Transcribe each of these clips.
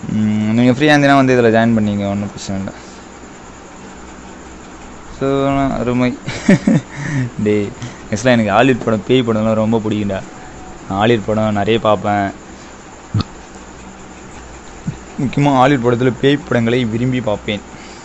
நீங்கள் ஃப்ரீயாக இருந்தீங்கன்னா வந்து இதில் ஜாயின் பண்ணிங்க ஒன்றும் பிரச்சனை இல்லை ஸோ அருமை டேய் ஆக்சுவலாக எனக்கு ஹாலிவுட் படம் பேய் படம்லாம் ரொம்ப பிடிக்கும்டா ஹாலிவுட் படம் நிறைய பார்ப்பேன் முக்கியமாக ஹாலிவுட் படத்தில் பேய் படங்களை விரும்பி பார்ப்பேன்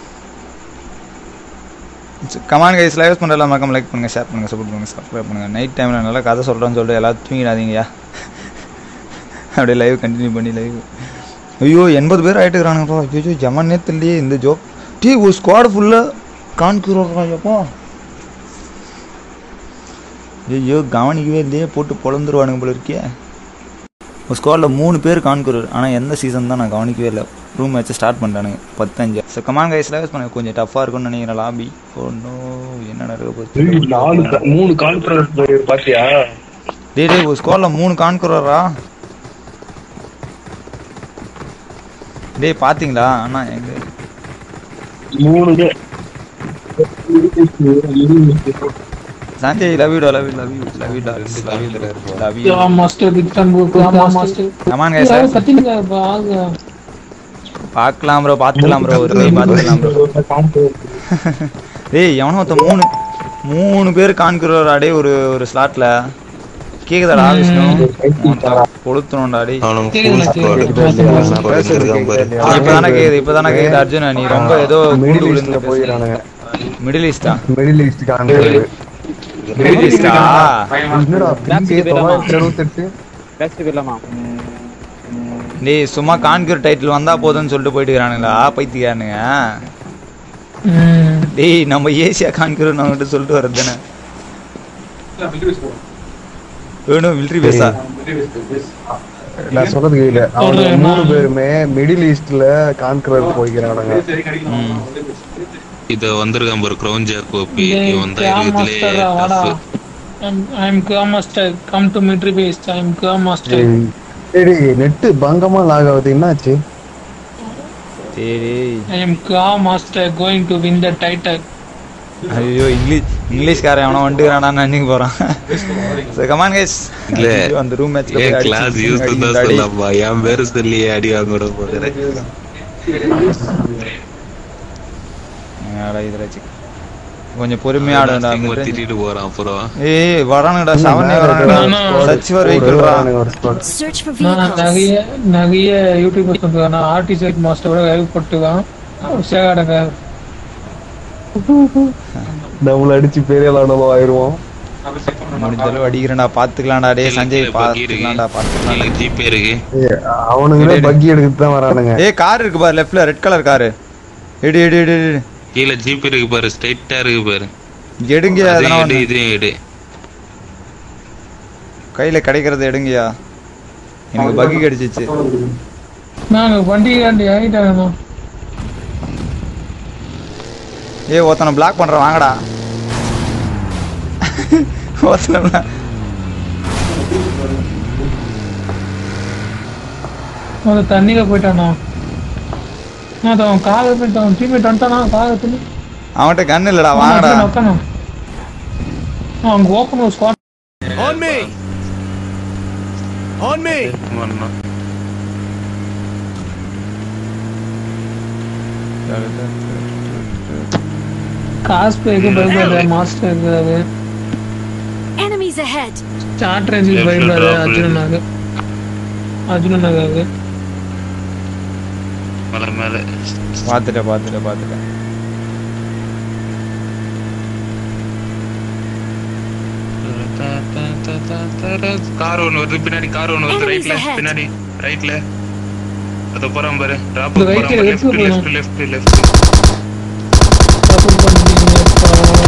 கமான் கைஸ் லைவ் பண்ணுறதுல மறக்காம லைக் பண்ணுங்கள் ஷேர் பண்ணுங்கள் சப்போர்ட் பண்ணுங்கள் சப்ஸ்கிரைப் பண்ணுங்கள் நைட் டைமில் நல்லா கதை சொல்கிறேன்னு சொல்லிட்டு எல்லாரும் தூங்கிடாதீங்கய்யா அப்படியே லைவ் கண்டினியூ பண்ணி லைவ் ஐயோ எண்பது பேர் ஆகிட்டுக்கிறானுங்கப்பா ஐயோ ஜமன்னே தெரியலையே இந்த ஜோக் டீ ஒரு ஸ்குவாடு ஃபுல்லாக காண்கிறாப்பா ஐயோ கவனிக்கவே இல்லையே போட்டு பொழந்துருவானுங்க போல இருக்கே ஒரு ஸ்குவாடில் மூணு பேர் கான்குரர் ஆனால் எந்த சீசன் தான் நான் கவனிக்கவே இல்லை ரூம் மேட்ச்சை ஸ்டார்ட் பண்ணிட்டானுங்க பத்தஞ்சு ஸோ கமான் கைஸில் யூஸ் பண்ண கொஞ்சம் டஃப்பாக இருக்கும்னு நினைக்கிறேன் லாபி ஒன்றும் என்ன நடக்க போகுது நாலு கா- மூணு கான்ஃபரன்ஸ் பாத்தியா டேய் டேய் ஒரு ஸ்குவாடில் மூணு கான்குரரா டேய் பார்த்தீங்களா அண்ணா எங்க மூணு பேர் Sanjay love you love you love you love you love you love you Yeah, master, big fan, bro. Yeah, master. Come on Yeah, guys கத்திங்க, வாங்க. பார்க்கலாம் ப்ரோ பார்த்துக்கலாம் ப்ரோ ஒரு கை பார்த்துக்கலாம் ப்ரோ டேய் எவனோ ஒருத்தன் மூணு மூணு பேர் காண்கிறோரா டேய் ஒரு ஒரு ஸ்லாட்ல கேக்குதாடா விஷ்ணு கொளுத்தணும்டா டேய் அவனுக்கு கேக்குதுண்ணா, full squad. கேக்குது. நான் பண்ணிருக்கான் பாரு. இப்பதானே கேக்குது இப்பதானே கேக்குது அர்ஜுனா நீ ரொம்ப ஏதோ மிடில் கூண்டு ஈஸ்ட்ல விழுந்து போயிடறானுங்க மிடில் ஈஸ்டா மிடில் ஈஸ்ட் காண்கிறது மிடில் ஈஸ்டா என்னடா பிகே தொள்ளாயிரத்தி எழுபத்தெட்டு டேய் சும்மா கான்கியூர் டைட்டில் வந்தா போதும்னு சொல்லிட்டு போயிட்டு இருக்கானுங்களா பைத்தியானுங்க ம். டேய் நம்ம ஏசியா கான்கியூர் நம்மகிட்ட சொல்லிட்டு வர்றது தானே வேணும் மிலிட்ரி பேஸா நான் சொல்றது கேட்கல அவங்க மூணு பேருமே மிடில் ஈஸ்ட்ல கான்கரர் போய்க்கிறானுங்க ம் இது வந்திருக்கான் பாரு கிரௌன் ஜாக் ஓபி டேய், இவன் தான் Gram இருக்கிறதுலே master, வாடா. tough. I'm- I'm Gram master. Come to military base. I'm Gram master. சரி நெட்டு பங்கமா லாக் ஆகுது என்னாச்சு சரி I am Gram master going to win the title. ஐயோ இங்கிலீஷ் இங்கிலீஷ்காரன் எவனோ வந்துக்கிறானா நினைக்க போறான் சரி கமான் கைஸ் இல்ல. அந்த ரூம் மேட்ச்ல ஏன் கிளாஸ் யூஸ் தான் சொல்லப்பா என் பேரு சொல்லி அடி வாங்க விட போகிறேன் இதுல சிக் கொஞ்சம் பொறுமையா ஆடுடா திட்டிட்டு போறான் அப்புறம் ஏய் வரானுடா செவனே வரானுடா நானும் சர்ச் ஃபார் வெஹிக்கிள்ரா ஒரு spot. Search for நான் vehicles. நிறைய நிறைய யூடியூபர்ஸ் பண்ணுவாங்க ஆர்டி செட் மாஸ்டரோட லைவ் போட்டுவான் சேகாடங்க நம்மள அடிச்சு பெரிய விளாடலும் ஆயிருவோம் முடிஞ்ச அளவு அடிக்கிறேன்டா பாத்துக்கலாம்டா டேய் சஞ்சய் பாத்துக்கலாம்டா பாத்துக்கலாம் ஜிபே இருக்கு ஏய், அவனுங்களே பக்கி எடுத்து தான் வரானுங்க ஏய் கார் இருக்கு பாரு லெஃப்ட்ல ரெட் கலர் காரு எடு எடு எடு எடு கீழே ஜிபே இருக்கு பாரு ஸ்ட்ரைட்டா இருக்கு பாரு எடுங்க அதையும் அதெல்லாம் எடு ஒண்ணு. இதையும் எடு கையில கிடைக்கிறது எடுங்கயா எனக்கு பக்கி கிடைச்சிச்சு நாங்க வண்டி காண்டி ஆகிட்டாங்க ஏய் ஒருத்தனை பிளாக் பண்றேன் வாங்கடா ஒருத்தனை block- அவன் தண்ணியில போயிட்டானா நான் அவன் காலை போயிட்டு அவன் டீம்மேட் வந்துட்டானா காலை துணி அவன்கிட்ட கண்ணு இல்லடா வாங்கடா உட்காந்து அவங்க ஓப்பன் ஒரு ஸ்குவாட் வரணும். காசு பேக்கு பயப்படாது மாஸ்டர் இருக்காது Enemies ahead. ஸ்டார்ட் ரேஞ்சுக்கு Left பயப்படாது drop அர்ஜுனனாக அர்ஜுனனாக மலை மேல பாத்துட்டேன் பாத்துட்டேன் பாத்துட்டேன் கார் ஒன்று வருது பின்னாடி கார் ஒன்று வருது Enemies ரைட்ல ahead. பின்னாடி ரைட்ல அது போறான் பாரு டிராப் இந்த right போறான் ல லெஃப்ட் எடுத்து லெஃப்ட் லெஃப்ட் லெஃப்ட் தப்பு பண்ணீங்கப்பா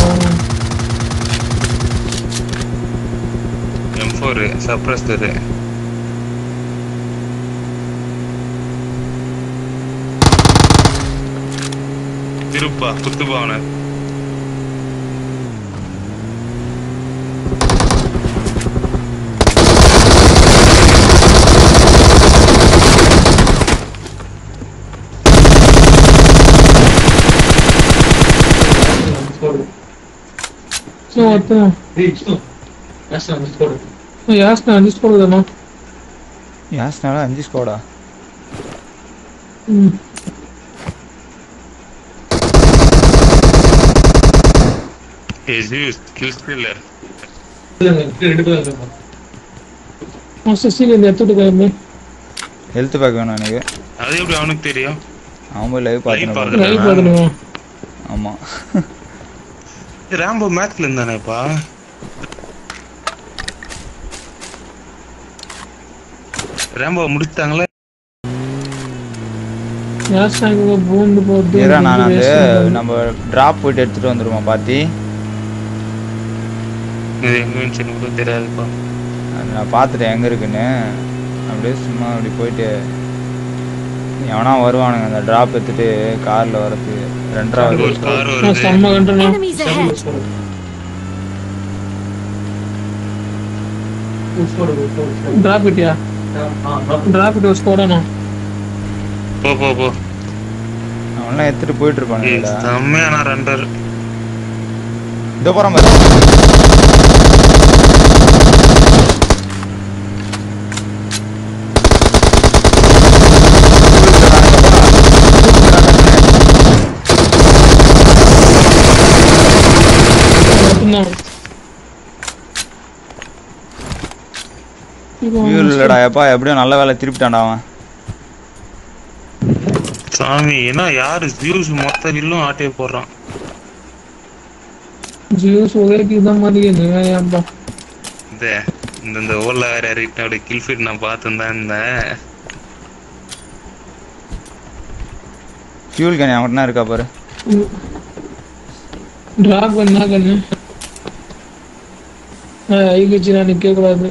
எம் ஃபோர் சப்ரஸ்டர் திருப்பா குத்துப்பா அவனை సో మొత్తం యాస్న తీసుకోకూడదమ్మా யாஸ்னால அஞ்சு ஸ்கோடா ம். Jesus, kill killer. மாஸ்டர் சீல் இந்த எடுத்துட்டு போயிருந்தேன் ஹெல்த் பேக் வேணும் எனக்கு அது எப்படி அவனுக்கு தெரியும் அவன் போய் லைவ் பார்த்துன்னு பார்க்கல. லைவ் பார்த்துடுங்க ஆமாம் ராம்போ மேக்ஸ்ல இருந்தானேப்பா ராம்போ முடிச்சிட்டாங்களா கேஸ் டேங்க் பூந்து போட்டு ஏரா நான் அந்த நம்ம டிராப் போயிட்டு எடுத்துட்டு வந்துருவோம் பாத்தி இது எங்க இருந்துச்சுன்னு கூட தெரியாதுப்பா அது நான் பார்த்துட்டேன் எங்கே இருக்குன்னு அப்படியே சும்மா அப்படி போயிட்டு எவனா வருவானுங்க அந்த டிராப் எடுத்துட்டு காரில் வரது ரெண்டாவது ஒரு கார் நான் வருது செம்ம கண்டனா Enemies ahead! டிராப் இட்டியா டிராப் இட்டு ஸ்கோடனா போ போ போ அவன்லாம் எடுத்துட்டு போயிட்டு ஏய், இருப்பானுங்களா செம்மையான ரண்டர் இதோ போகிறான் பாரு மட்டும்தான் ஃபியூல் இல்லடா எப்பா எப்படியும் நல்ல வேலை திருப்பிட்டான்டா அவன் சாமி என்ன யாரு ஜியூஸ் மொத்த வில்லும் ஆட்டையை போடுறான் ஜியூஸ் ஒரேக்கு இதான் மாதிரி ஏன்பா இந்த இந்த இந்த ஓல வேற இறக்கிட்டு அப்படியே கில் ஃபீட் நான் பார்த்துதான் இருந்தேன் ஃபியூல் கேன் அவன்கிட்ட இருக்கா பாரு டிராப் என்ன கண்ணு ஐகிச்சு நான் நிக்க கூடாது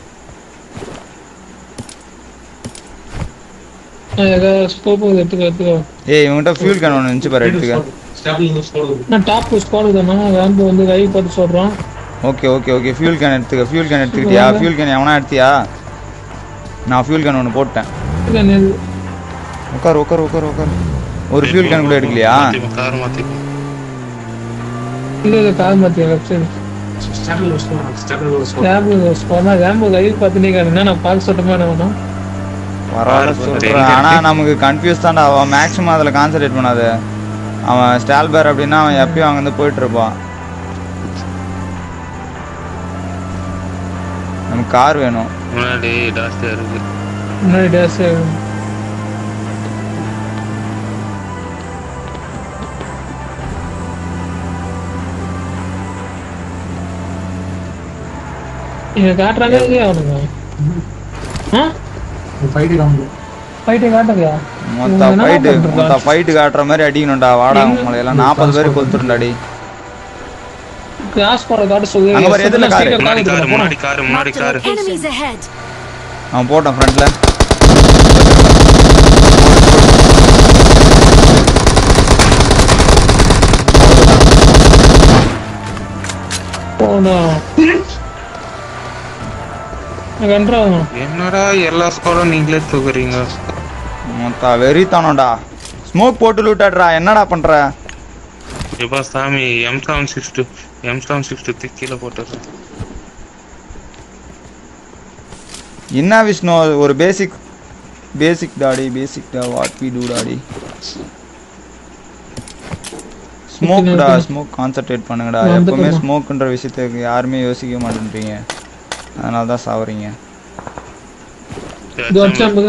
ஸ்கோப் எடுத்துக்க எடுத்துக்கோ ஏய் இவன்கிட்ட ஃபியூல் கேன் ஒன்று இருந்துச்சு பாரு எடுத்துக்க நான் டாப் ஸ்குவாடு தானே வேம்பு வந்து கை பார்த்து சொல்றான் okay okay okay fuel can எடுத்துக்க ஃபியூல் கேன் எடுத்துக்கிட்டியா ஃபியூல் கேன் எவனா எடுத்தியா நான் ஃபியூல் கேன் ஒன்று போட்டேன் உட்கார் உட்கார் உட்கார் உட்கார் ஒரு ஃபியூல் கேன் கூட எடுக்கலையா கார் மாத்தி இல்ல இல்ல கால் மாத்தியா வெப்சைட் வேம்பு ஸ்குவாட்னா வேம்பு கை பார்த்து நீ நான் பார்க்க சொல்லட்டுமா என்ன வேணும் பரவாயில்ல சொல்கிறேன் ஆனால் நமக்கு கன்ஃபியூஸ் தான்டா அவன் மேக்ஸிமம் அதில் கான்சன்ட்ரேட் பண்ணாத அவன் ஸ்டால்பேர் அப்படின்னா அவன் எப்பயும் அங்கே வந்து போயிட்டு இருப்பான் நமக்கு கார் வேணும் முன்னாடி ஜாஸ்தியா இருக்கு முன்னாடி டேஸ் இங்க காட்டுறாங்க இல்லையா அவனுங்க ஆ ஃபைட்டு காட்டுறியா மொத்த இவங்க என்ன ஃபைட்டு பண்றாங்க? மொத்த ஃபைட்டு காட்டுற மாதிரி அடிக்கணும்டா வாடா உங்களை எல்லாம் நாற்பது பேர் கொளுத்துருண்டாடி கிராஸ் போட காட்ட சொல்லி அங்க பாரு, எதுல காரு? முன்னாடி காரு முன்னாடி காரு முன்னாடி Marked a car location. Enemies ahead! அவன் போட்டான் ஃப்ரண்ட்ல போனா கன்றாங்க என்னடா எல்லா ஸ்குவாடும் நீங்களே தூக்குறீங்க மொத்த வெறித்தானோடா ஸ்மோக் போட்டு லூட்டாடுறா என்னடா பண்ற எப்பா சாமி M seven six two M seven six two கீழே போட்டுறேன் என்ன விஷ்ணு ஒரு பேசிக் பேசிக் டாடி பேசிக் டா what we do daddy smoke டா ஸ்மோக் கான்சென்ட்ரேட் பண்ணுங்கடா வந்துட்டோமா. எப்பவுமே ஸ்மோக்ன்ற விஷயத்துக்கு யாருமே யோசிக்க மாட்டேன்றீங்க அதனால தான் சாவறீங்க இது அடிச்சாம்பது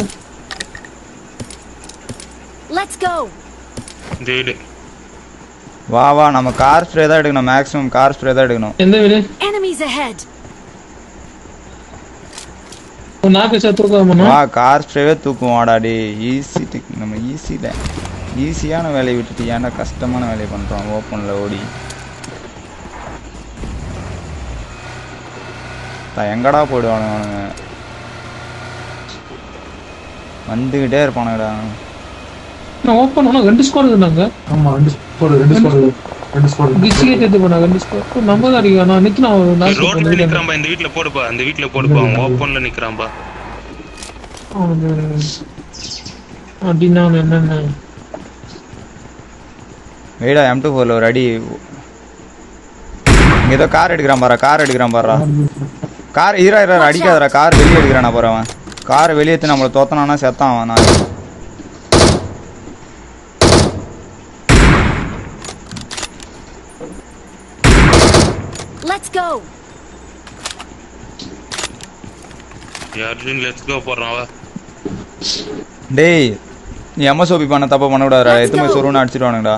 Let's go! வீடு வா வா நம்ம கார் ஸ்ப்ரே தான் எடுக்கணும் மேக்ஸிமம் கார் ஸ்ப்ரே தான் எடுக்கணும் எந்த வீடு Enemies ahead! ஒரு நாக்கு வச்சா தூக்காமண்ணா வா கார் ஸ்ப்ரேவே தூக்குவோம் வாடாடி ஈஸி நம்ம ஈஸியில் ஈஸியான வேலையை விட்டுட்டு ஏன்டா கஷ்டமான வேலையை பண்ணுறோம் ஓப்பனில் ஓடி த- எங்கடா போயிடுவானுங்க அவனுங்க வந்துக்கிட்டே இருப்பானுங்கடா நான் ஓப்பன் பண்ணா ரெண்டு ஸ்கோர் இருந்தாங்க ஆமா ரெண்டு ஸ்கோர் ரெண்டு ஸ்கோர் ரெண்டு ஸ்கோர் கிச்சி எடுத்து போனா ரெண்டு ஸ்கோர் நம்ம தான் அடிக்க நான் நிக்கணும் ஒரு நாக்கு ரோட்ல நிக்கிறான்பா இந்த வீட்ல போடுப்பா இந்த வீட்ல போடுப்பா அவன் ஓப்பன்ல நிக்கிறான்பா அவனுக்கு அப்படின்னா என்னென்ன வெயிடா எம் டூ ஃபோரில் ஒரு அடி இங்கே ஏதோ கார் எடுக்கிறான் பாரா கார் எடுக்கிறான் பாரா கார் ஈரா ஈரா அடிக்காதடா கார் வெளியே எடுக்கிறானா பாரு அவன் கார் வெளியே எடுத்து நம்மளை தோத்தனானா செத்தான் அவன் நான் Let's go. Arjun let's go போடுறான் வா டேய் நீ எம்எஸ்ஓபி பண்ண தப்பா பண்ணக்கூடாதுடா Let's எத்தனை go. சொருன்னு அடிச்சிடுவானுங்கடா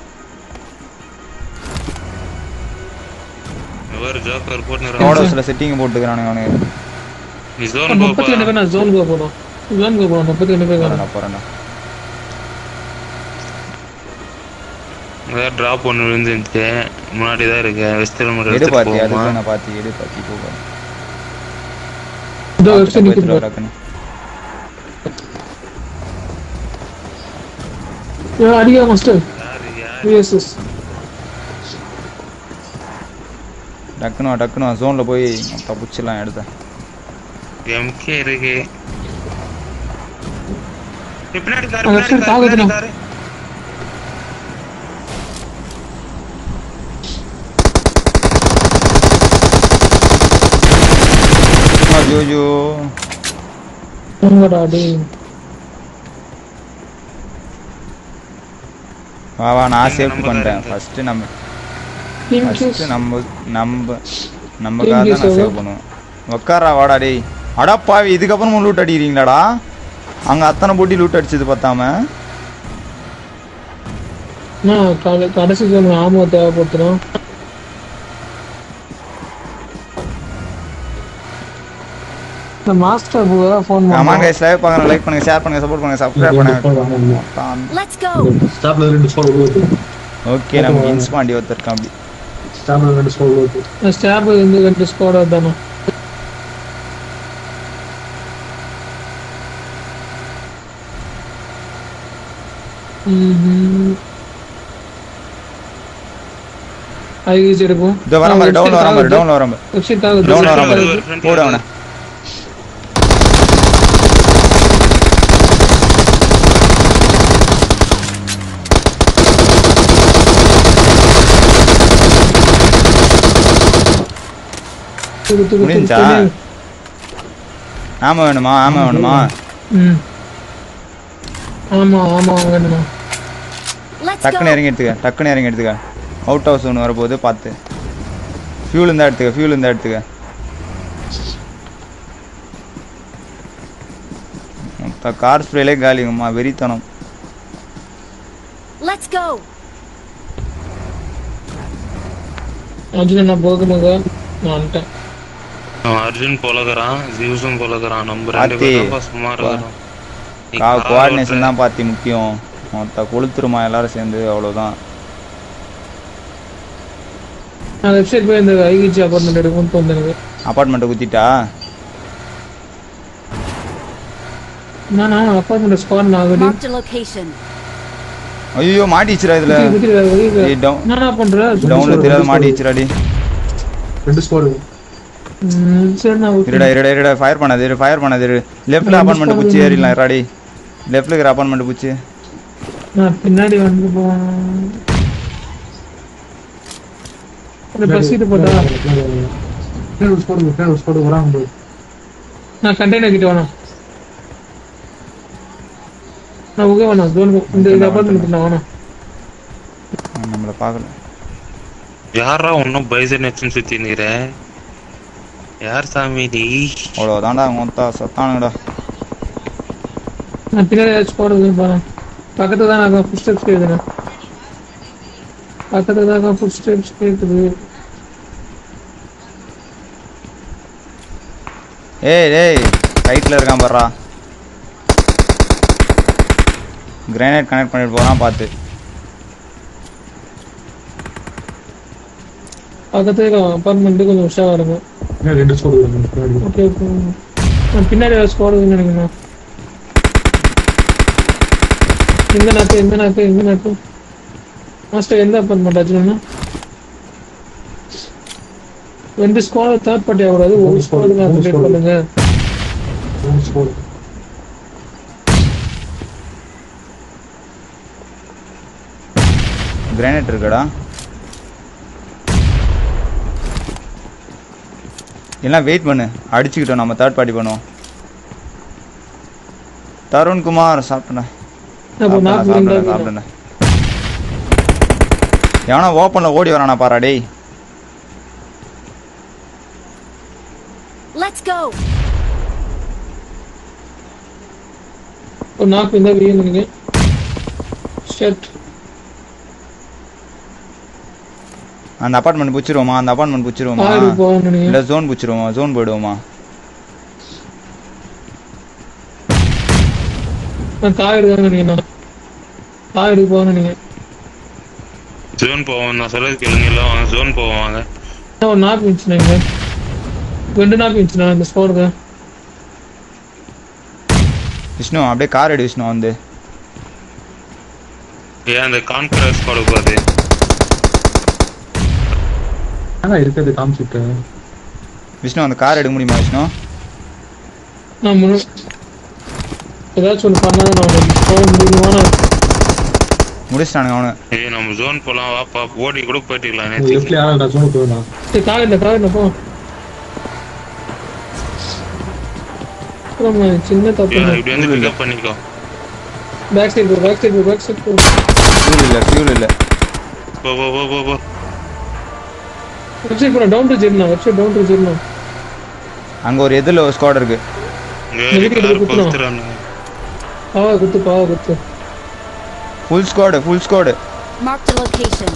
வேற ஜோக்கர் நோட போட்டுறான் சில செட்டிங் போட்டுக்கிறானுங்க அவனுங்க நீ ஜோன் முப்பத்தி ரெண்டு போப்பா பேர் நான் ஜோனுக்கு போகணும் ஜோனுக்கு போகணும் முப்பத்தி ரெண்டு பேர் போறேன்டா போறேன்டா அதான் டிராப் ஒன்று விழுந்துருந்துச்சு முன்னாடி தான் இருக்கு வெஸ்டர்ன் மட்டும் எடு எடுத்துட்டு பாத்தி போகுமா அதுக்கு நான் பாத்தி எடு பாத்தி போ பாத்தி. இதோ பாத்துட்டு வெப்சைட் போயிட்டு நிற்கிறது டக்குன்னு. அடிக்கா மாஸ்டர் யாரு யார் யூஎஸ்எஸ் டக்குனு வா, டக்குனு ஜோன்ல போய் தப்பிச்சிடலாம் எடுத்த எம்கே இருக்கு ஏய், பின்னாடி காரு அந்த பின்னாடி side காரு பின்னாடி தாக்குதுண்ணா. காரு ஐயோ உங்கடா டேய் வா வா நான் எங்க சேஃப்டி நம்ம பண்ணிட்டேன் காரு ஃபர்ஸ்ட் நம்ம டீம் ஃபர்ஸ்ட் நம்ம நம்ம நம்ம Team கார் தான் case நான் எவ்வளோ? சேவ் பண்ணுவேன் உக்காரா வாடா டேய் அடா பாவி இதுக்கப்புறமும் லூட் அடிக்கிறீங்களாடா அங்க அத்தனை போட்டி லூட் அடிச்சது பார்த்தாம நான் கட- கடைசி ஜோன் ஆமோ தேவைப்படுத்துறோம் இந்த மாஸ்டர் தான் ஃபோன் ஆமா பண்ணான் கைஸ் லைவ் பாருங்க லைக் பண்ணுங்க ஷேர் பண்ணுங்க சப்போர்ட் பண்ணுங்க சப்ஸ்கிரைப் பண்ணுங்க Let's go. ஸ்டாப்ல ரெண்டு ஸ்கோர் விழுது ஓகே நமக்கு இன்ஸ்பாண்டி ஒருத்தர் அப்படி ஸ்டாப்ல ரெண்டு ஸ்கோர் விழுது ஸ்டாப் வந்து ரெண்டு ஸ்குவாட் தானே ஐஸ் எடுப்போம் இதோ வர மாதிரி டவுன்ல வர மாதிரி டவுன்ல வர மாதிரி வெப்சைட் ஆகுது டவுன்ல வர website மாதிரி ஆகுது. போடு அவனை தூக்கு, தூக்கு, முடிஞ்சா தூக்கு. ஆமா வேணுமா ஆமா வேணுமா ம். ஆமா ஆமா வேணுமா Let's டக்குன்னு go. இறங்கி எடுத்துக்க டக்குன்னு இறங்கி எடுத்துக்க அவுட் ஹவுஸ் ஒன்று வரப்போகுது பார்த்து ஃபியூல் இருந்தா எடுத்துக்க ஃபியூல் இருந்தா எடுத்துக்க மொத்த கார் ஸ்ப்ரேலே காலிங்கம்மா வெறித்தனம் Let's go. அர்ஜுன் நான் போகுதுங்க நான் வந்துட்டேன் அவன் அர்ஜுன் பொலகிறான் ஜியூஸும் பொலகிறான் நம்ம ரெண்டு ஆத்தி. பேரும் சும்மா இருக்கிறோம் நீ கா car கோஆர்டினேஷன் ஓட்டுற. தான் பார்த்தி முக்கியம் மொத்த கொளுத்துருமா எல்லாரும் சேர்ந்து அவ்வளோதான் நான் வெப்சைட் போய் இந்த ஐகிச்சி அப்பார்ட்மெண்ட் எடுக்கணும்னு தோணுது எனக்கு அப்பார்ட்மெண்ட்டை குத்திட்டா நான் நான் அப்பார்ட்மெண்ட் ஸ்குவாட் நான் ஆகுது Marked a location. ஐயோ மாட்டிச்சுடா இதுல ஏய், down- என்னடா பண்ற டவுன்ல தெரியாத மாட்டிச்சுடாடி ரெண்டு ஸ்கோர் ம், சரி நான் okay. இருடா இருடா இருடா ஃபயர் பண்ணாது இரு ஃபயர் பண்ணாது இரு லெஃப்ட்ல நான் அப்பார்ட்மெண்ட் miss பூச்சி பண்ணது ஏறிடலாம் இருடாடி லெஃப்ட்ல இருக்கிற அப்பார்ட்மெண்ட் பூச்சி நான் பின்னாடி வந்து போவேன் பசிட்டு போட்டா ஸ்கோர் ஸ்கோர் வராங்க நான் கண்டெய்னர் கிட்ட வேணாம் நான் ஓகே வேணாம் ஜோன் இந்த இந்த அப்பார்ட்மெண்ட் நான் வேணாம் நம்மள பார்க்கல யாரா ஒன்னும் பைசன் வச்சுன்னு சுத்தி நிக்கிற யார் சாமி நீ அவ்வளோதான்டா மொத்தா சத்தானுங்கடா நான் பின்னாடி ஏதாச்சும் போறது பாரு பக்கத்துல தான் நான் ஃபுட் ஸ்டெப்ஸ் கேக்குதுண்ணா பக்கத்துல தான் ஃபுட் ஸ்டெப்ஸ் கேக்குது ஏய் ஏய் ரைட்ல இருக்கான் பாருடா கிரானைட் கனெக்ட் பண்ணிட்டு போறான் பார்த்து பக்கத்துல அப்பார்ட்மெண்ட் கொஞ்சம் உஷாவா இருக்கும் ரெண்டு ஸ்கோர் விழுது ஓகே ஓகே நான் பின்னாடி ஏதாச்சும் போறதுன்னு நினைக்கிறேன் எந்த நாட்டு எந்த நாட்டு எந்த நாட்டு மாஸ்டர் எந்த அப்பார்ட்மெண்ட் ஆச்சுன்னா ரெண்டு ஸ்குவாட் தேர்ட் பார்ட்டி ஆகக்கூடாது ஒரு ஒரு squad, ஸ்குவாடுக்கு ஒரு அப்டேட் squad. பண்ணுங்க ரெண்டு ஸ்கோர் கிரானைட் இருக்குடா எல்லாம் வெயிட் பண்ணு அடிச்சுக்கிட்டோம் நம்ம தேர்ட் பார்ட்டி பண்ணுவோம் தருண் குமார் சாப்பிட்டேன் அப்போ சாப்பிட்டேன் நாக்கு சாப்பிட்டேன் ரெண்டா சாப்பிட்டேன் எவனா ஓப்பனில் ஓடி வரானா பாரா டேய் Let's go. ஒரு நாக்கு இந்த வீடு நீங்க ஷெட் அந்த அப்பார்ட்மெண்ட் பிடிச்சிருவோமா அந்த அப்பார்ட்மெண்ட் பிடிச்சிருவோமா ஆறு போகணும் நீங்க இல்லை ஜோன் பிடிச்சிருவோமா ஜோன் போயிடுவோமா நான் காய் எடுக்காங்க நீங்க நான் காய் எடுக்க போகணும் நீங்க ஜோன் போவோம் நான் சொல்றது கேளுங்க எல்லாம் வாங்க ஜோன் போவாங்க என்ன ஒரு நாக்கு இருந்துச்சு நீங்க ரெண்டு நாக்கு இருந்துச்சு இந்த ஸ்கோருக்கு விஷ்ணு அப்படியே கார் அடி விஷ்ணு வந்து ஏன் அந்த கான்ஃபரன்ஸ் கொடுக்காது ஆனா இருக்கிறது காமிச்சிட்டு விஷ்ணு அந்த கார் எடுக்க முடியுமா விஷ்ணு நான் முழு ஏதாச்சும் ஒன்று பண்ணாதான் நான் உங்களுக்கு போக முடியுமான முடிச்சிட்டானுங்க அவனு ஏய் நம்ம ஜோன் போலாம் வாப்பா ஓடி கூட போயிட்டுக்கலாம் லெஃப்ட்ல நேற்று யாரா ஜோன் போவேன் சரி காய் இல்லை காய் இல்லை போ அப்புறம் சின்ன தப்பு இப்படி வந்து பிக்கப் பண்ணிக்கோ பேக் சைடு போ பேக் சைடு போ பேக் சைடு போ ஃபியூல் இல்லை ஃபியூல் இல்லை போ போ போ போ போ வெப்சைட் போன டவுன் டு ஜெர்னா வெப்சைட் டவுன் டு ஜெர்னா அங்கே ஒரு எதிரில் ஒரு ஸ்குவாட் இருக்கு இங்க எதுக்கு எல்லாரும் இப்படி குத்துறோம்? பொறுத்துறானுங்க பாவா குத்து பாவா குத்து full squad full squad Marked a location.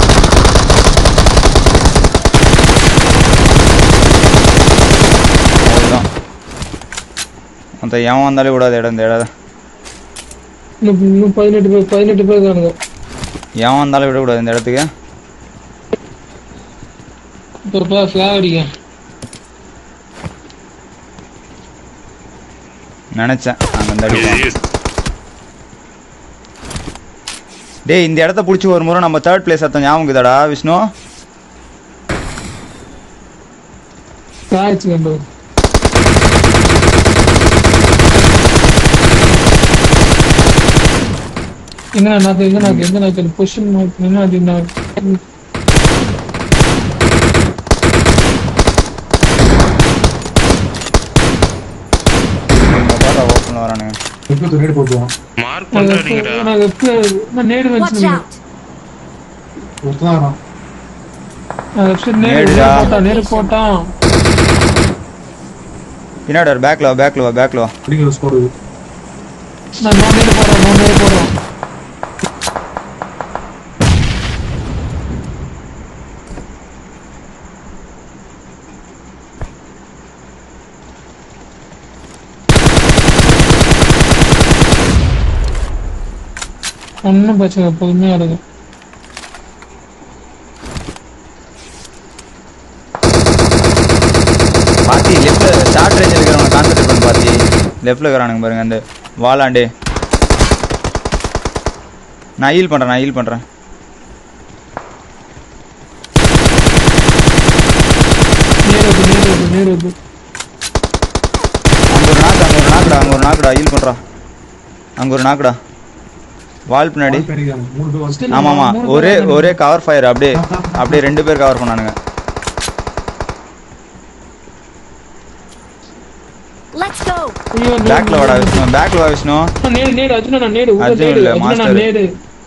அதுதான் மொத்த எவன் வந்தாலே விடாது இடம் இந்த இடம் இன்னும் இன்னும் பதினெட்டு பேர் பதினெட்டு பேர் இருக்கானுங்க எவன் வந்தாலும் விடக்கூடாது இந்த இடத்துக்கு இப்போ பா ஃபிளாக் அடிக்க நினச்சேன் அங்கே இந்த அடிப்பான் ஏய், டேய் இந்த இடத்த பிடிச்சி ஒரு முறை நம்ம தேர்ட் பிளேஸ் அத்தம் ஞாபகம் இருக்குதாடா விஷ்ணு ஃபிளாக் வச்சுக்கோ எங்க நாக்கு எங்க நாக்கு எங்க நாக்கு பொசிஷன் நாக்கு என்ன அது நாக்கு இவங்க பாட்டா ஓப்பன் வரானுங்க லெஃப்ட்ல துணி போட்டுவான் மார்க் பண்றாடிங்கடா நான் எப்படி நான் நேடு Watch வந்துச்சு out. ஒருத்தன் தான் வரான் நான் வெப்சைட் நேடு நேடுடா. போட்டான் நேடு போட்டான் பின்னாடி வர பேக்கில் வா பேக்கில் வா பேக்கில் வா அப்படிங்கிற ஸ்கோர் நான் நோ நேடு போடுறேன் நோ நேடு போடுறேன் ஒன்றும் பிரச்சனை இல்லை, பொறுமையா இருக்கு பாத்தி லெஃப்ட்ல ஷார்ட் ரேஞ்சில் இருக்கிறவங்க கான்சென்ட்ரேட் பண்ணி பாத்தி லெஃப்ட்ல இருக்கிறானுங்க பாருங்க அந்த வாலாண்டே நான் ஹீல் பண்றேன் நான் ஹீல் பண்றேன் நேரு வருது நேரு வருது நேரு வருது அங்க ஒரு நாக்கு அங்க ஒரு நாக்குடா அங்க ஒரு நாக்குடா ஹீல் பண்றா அங்க ஒரு நாக்குடா வால் பின்னாடி கிடைக்காம மூணு பேர் வந்து ஆமா ஆமா மூணு ஒரே பேர் ஒரே கவர் ஃபயர் அப்படியே அப்படியே ரெண்டு பேர் கவர் பண்ணானுங்க Let's go. ஐயோ, நேரு, பேக்ல வாடா நேரு. விஷ்ணு பேக்ல வா விஷ்ணு நான் நேரு நேரு அர்ஜுனா நான் நேரு உள்ள அர்ஜுன் நேரு இல்ல, அர்ஜுனா மாஸ்டர். நான் நேரு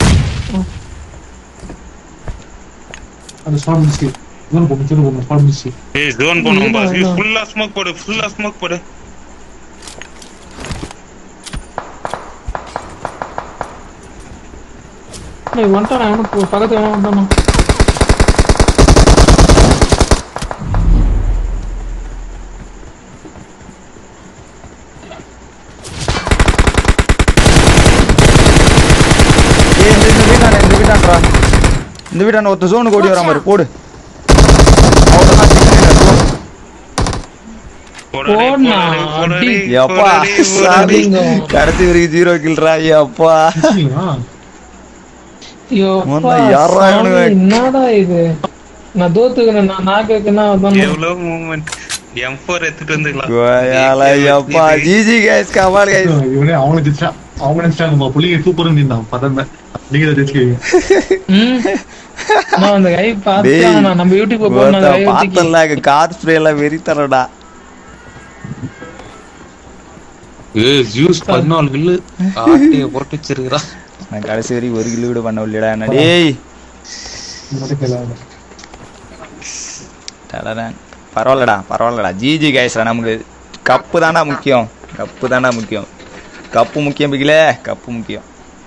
அந்த ஸ்பாட் மிஸ்ஸி ஜோன் போகும் ஜோன் போகும் ஸ்பாட் மிஸ்ஸி ஏய் ஜோன் போனோம் பாஸ் இல்ல. ஃபுல்லா ஸ்மோக் போடு ஃபுல்லா ஸ்மோக் போடு நான் வந்துட்டான் அவனும் போ- பக்கத்துல எவனோ வந்தானா ஏய் இந்த இந்த வீட்டான இந்த வீட்டான்றா இந்த வீட்டான ஒருத்த ஜோனுக்கு ஓடி வரா மாதிரி போடு அவ்வளோதான் போடாடி, போடா, போடாடி, போடாடி, அடி. எப்பா போடாடி, போடாடி. சாரி போடாடிங்க. கடைசி வரைக்கும் ஜீரோ கில்றா எப்பா மிஸ்ஸிங்களா ஐயோ மொந்த அப்பா, யார்ரா சாமி, இவனுங்க? என்னடா இது நான் தோத்துக்கிறேன் நான் நான் கேட்கணும் அதான் எவ்வளவு மூவ்மெண்ட் எம் ஃபோர் எடுத்துட்டு வந்துக்கலாம் கோயால எப்பா ஜிஜி கைஸ் கமால் கைஸ் இவனே அவனை ஜெயிச்சா அவங்க நினைச்சாங்க நம்ம புள்ளிங்க சூப்பர்னு நின்றான் பதம்ப நீங்க தான் ஜெயிச்சிருக்கீங்க ம். நான் அந்த கை டேய் பார்த்தேன் நான் நம்ம யூடியூப்ல போன அந்த கை வச்சுக்கி பார்த்தல கார் ஸ்ப்ரே எல்லாம் வெறி தரடா ஏய் ஜூஸ் பதினாலு கில்லு ஆட்டிய போட்டு வச்சிருக்கிறா நான் கடைசி வரைக்கும் ஒரு கிலோ கூட பண்ண இல்லடா என்ன டேய் இது மட்டும் கேளாத டடடன். பரவாயில்லடா பரவாயில்லடா ஜிஜி கைஸ்டா நமக்கு கப்பு தானா முக்கியம் கப்பு தானா முக்கியம் கப்பு முக்கியம் பிகிலே கப்பு முக்கியம்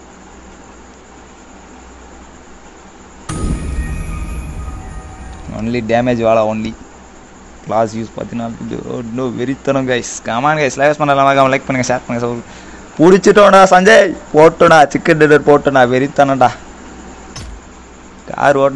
ஒன்லி டேமேஜ் வாழா ஒன்லி கிளாஸ் யூஸ் பார்த்தீங்கன்னா இன்னும் வெறித்தனம் கைஸ் கமான் கைஸ் லைவ் பண்ணலாமா லைக் பண்ணுங்க ஷேர் பண்ணுங்க சார் பிடிச்சிட்டோம்டா சஞ்சய் போட்டோடா சிக்கன் டின்னர் போட்டோடா வெறித்தனடா கார் ஓட்டினா